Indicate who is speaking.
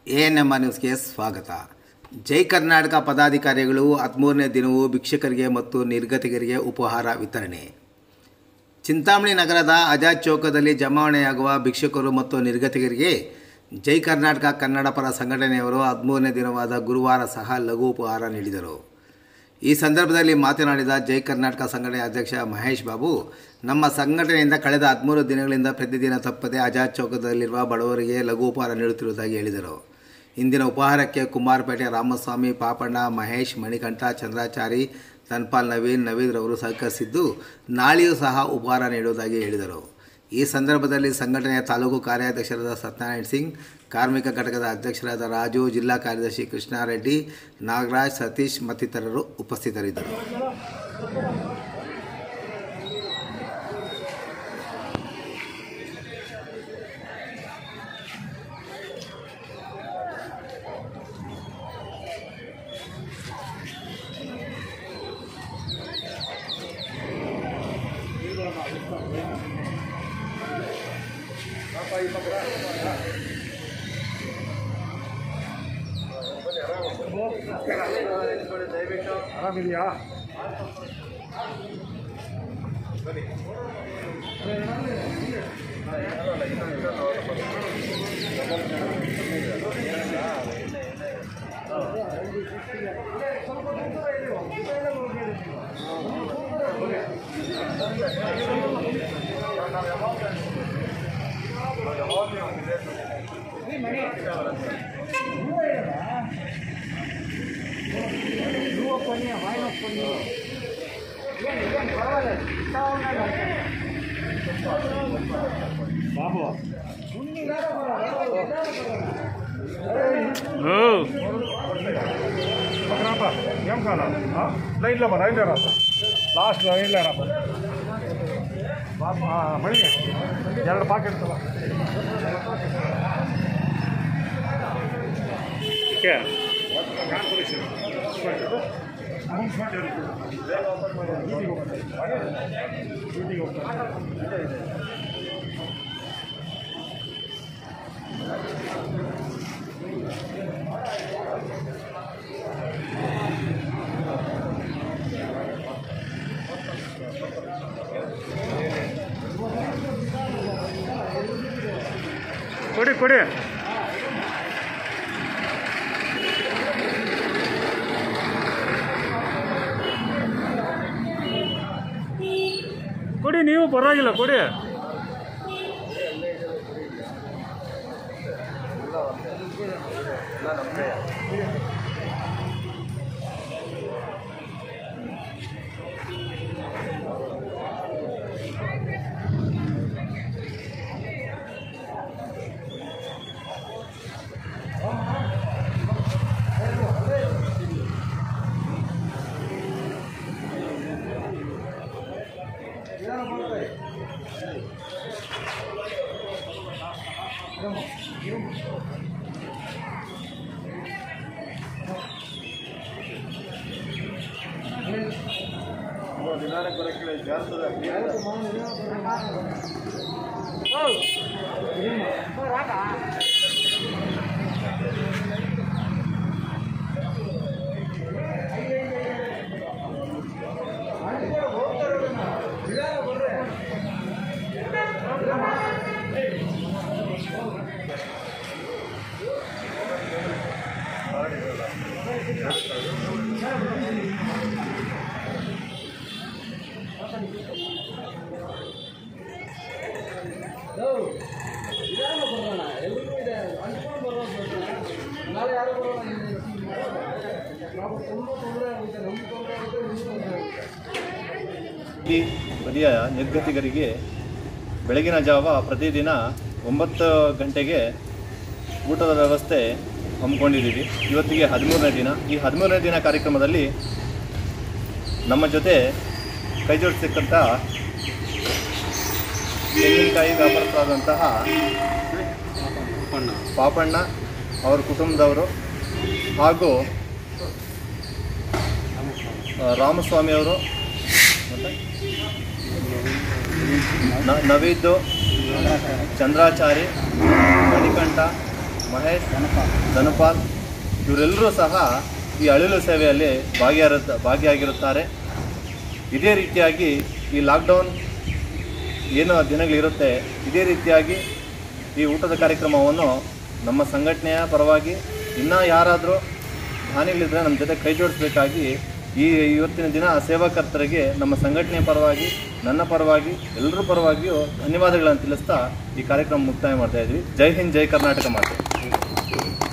Speaker 1: A N M ನ್ಯೂಸ್ಗೆ ಸ್ವಾಗತ ಜೈ ಕರ್ನಾಟಕ ಪದಾಧಿಕಾರಿಗಳು ಹದಿಮೂರನೇ ದಿನವೂ ಭಿಕ್ಷುಕರಿಗೆ ಮತ್ತು ನಿರ್ಗತಿಕರಿಗೆ ಉಪಹಾರ ವಿತರಣೆ ಚಿಂತಾಮಣಿ ನಗರದ ಆಜಾದ್ ಚೌಕದಲ್ಲಿ ಜಮಾವಣೆಯಾಗುವ ಭಿಕ್ಷುಕರು ಮತ್ತು ನಿರ್ಗತಿಕರಿಗೆ ಜೈ ಕರ್ನಾಟಕ ಕನ್ನಡ ಪರ ಸಂಘಟನೆಯವರು ಹದಿಮೂರನೇ ದಿನವಾದ ಗುರುವಾರ ಸಹ ಲಘು ಉಪಹಾರ ನೀಡಿದರು ಈ ಸಂದರ್ಭದಲ್ಲಿ ಮಾತನಾಡಿದ ಜೈ ಕರ್ನಾಟಕ ಸಂಘಟನೆ ಅಧ್ಯಕ್ಷ ಮಹೇಶ್ ಬಾಬು ನಮ್ಮ ಸಂಘಟನೆಯಿಂದ ಕಳೆದ ಹದಿಮೂರು ದಿನಗಳಿಂದ ಪ್ರತಿದಿನ ತಪ್ಪದೆ ಆಜಾದ್ ಚೌಕದಲ್ಲಿರುವ ಬಡವರಿಗೆ ಲಘು ಉಪಹಾರ ನೀಡುತ್ತಿರುವುದಾಗಿ ಹೇಳಿದರು ಇಂದಿನ ಉಪಹಾರಕ್ಕೆ ಕುಮಾರಪೇಟೆ ರಾಮಸ್ವಾಮಿ ಪಾಪಣ್ಣ ಮಹೇಶ್ ಮಣಿಕಂಠ ಚಂದ್ರಾಚಾರಿ ತನ್ಪಾಲ್ ನವೀನ್ ನವೀದ್ ರವರು ಸಹಕರಿಸಿದ್ದು ನಾಳೆಯೂ ಸಹ ಉಪಹಾರ ನೀಡುವುದಾಗಿ ಹೇಳಿದರು ಈ ಸಂದರ್ಭದಲ್ಲಿ ಸಂಘಟನೆಯ ತಾಲೂಕು ಕಾರ್ಯಾಧ್ಯಕ್ಷರಾದ ಸತ್ಯನಾರಾಯಣ್ ಸಿಂಗ್ ಕಾರ್ಮಿಕ ಘಟಕದ ಅಧ್ಯಕ್ಷರಾದ ರಾಜು ಜಿಲ್ಲಾ ಕಾರ್ಯದರ್ಶಿ ಕೃಷ್ಣಾರೆಡ್ಡಿ ನಾಗರಾಜ್ ಸತೀಶ್ ಮತ್ತಿತರರು ಉಪಸ್ಥಿತರಿದ್ದರು
Speaker 2: ಆರಾಮಿದೆಯಾ బాబు రాపా ఏం కాదా లైన్లో బా లైన్లో రాపా లాస్ట్ లైన్లో రాపా ಬಾಪ ಮಣಿ ಎರಡು ಪಾಕೆಟ್ ತಗೋ ಓಕೆ ಕಾನ್ಪುರೇಷನ್ ಡ್ಯೂಟಿಗೆ ಹೋಗ್ತಾರೆ ಕೊಡಿ ಕೊಡಿ ಕೊಡಿ ನೀವು ಪರವಾಗಿಲ್ಲ ಕೊಡಿ
Speaker 3: ಈ ಬದಿಯ ನಿರ್ಗತಿಕರಿಗೆ ಬೆಳಗಿನ ಜಾವ ಪ್ರತಿದಿನ ಒಂಬತ್ತು ಗಂಟೆಗೆ ಊಟದ ವ್ಯವಸ್ಥೆ ಹಮ್ಮಿಕೊಂಡಿದ್ದೀವಿ ಇವತ್ತಿಗೆ ಹದಿಮೂರನೇ ದಿನ ಈ ಹದಿಮೂರನೇ ದಿನ ಕಾರ್ಯಕ್ರಮದಲ್ಲಿ ನಮ್ಮ ಜೊತೆ ಕೈ ಜೋಡಿಸಿರ್ತಕ್ಕಂಥ ತೆಂಗಿನಕಾಯಿ ವ್ಯಾಪಾರಸ್ಥರಾದಂತಹ ಪಾಪಣ್ಣ ಅವರ ಕುಟುಂಬದವರು ಹಾಗೂ ಆ, ರಾಮಸ್ವಾಮಿ ಅವರು ಮತ್ತು ನ- ನವೀದ್ದು ಚಂದ್ರಾಚಾರಿ ಮಣಿಕಂಠ ಮಹೇಶ್ ಧನಪಾಲ್ ಇವರೆಲ್ಲರೂ ಸಹ ಈ ಅಳಿಲು ಸೇವೆಯಲ್ಲಿ ಭಾಗಿಯಾರ ಭಾಗಿಯಾಗಿರುತ್ತಾರೆ ಇದೇ ರೀತಿಯಾಗಿ ಈ ಲಾಕ್ಡೌನ್ ಏನು ದಿನಗಳಿರುತ್ತೆ ಇದೇ ರೀತಿಯಾಗಿ ಈ ಊಟದ ಕಾರ್ಯಕ್ರಮವನ್ನು ನಮ್ಮ ಸಂಘಟನೆಯ ಪರವಾಗಿ ಇನ್ನೂ ಯಾರಾದರೂ ಹಾನಿಗಳಿದ್ದರೆ ನಮ್ಮ ಜೊತೆ ಕೈ ಜೋಡಿಸಬೇಕಾಗಿ ಈ ಇವತ್ತಿನ ದಿನ ಸೇವಾಕರ್ತರಿಗೆ ನಮ್ಮ ಸಂಘಟನೆಯ ಪರವಾಗಿ ನನ್ನ ಪರವಾಗಿ ಎಲ್ಲರ ಪರವಾಗಿಯೂ ಧನ್ಯವಾದಗಳನ್ನು ತಿಳಿಸ್ತಾ ಈ ಕಾರ್ಯಕ್ರಮ ಮುಕ್ತಾಯ ಮಾಡ್ತಾ ಇದ್ವಿ ಜೈ ಹಿಂದ್ ಜೈ ಕರ್ನಾಟಕ ಮಾತೆ